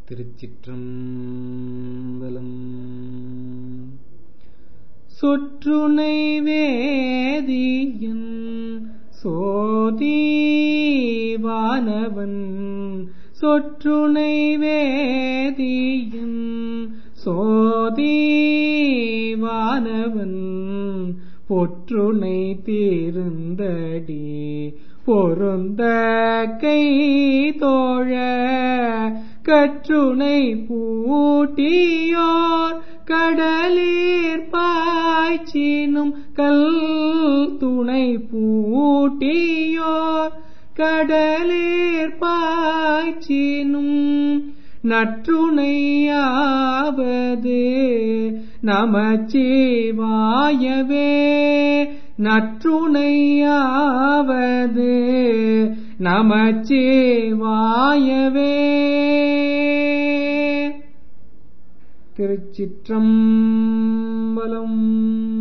திருச்சிற்றம்பலம் சொற்றுனை வேதியன் சோதீவானவன் சொற்றுனை வேதியன் சோதீவானவன் பொற்றுனை தீர்ந்தடி பொருந்த கை தோழ கற்றுனை பூட்டியோர் கடலீர் பாய்ச்சினும் கல் துணை பூட்டியோர் கடலீர் பாய்ச்சினும் நற்றுணையாவது நமச்சிவாயவே நற்றுணையாவது நமச்சிவாயவே திருச்சிற்றம்பலம்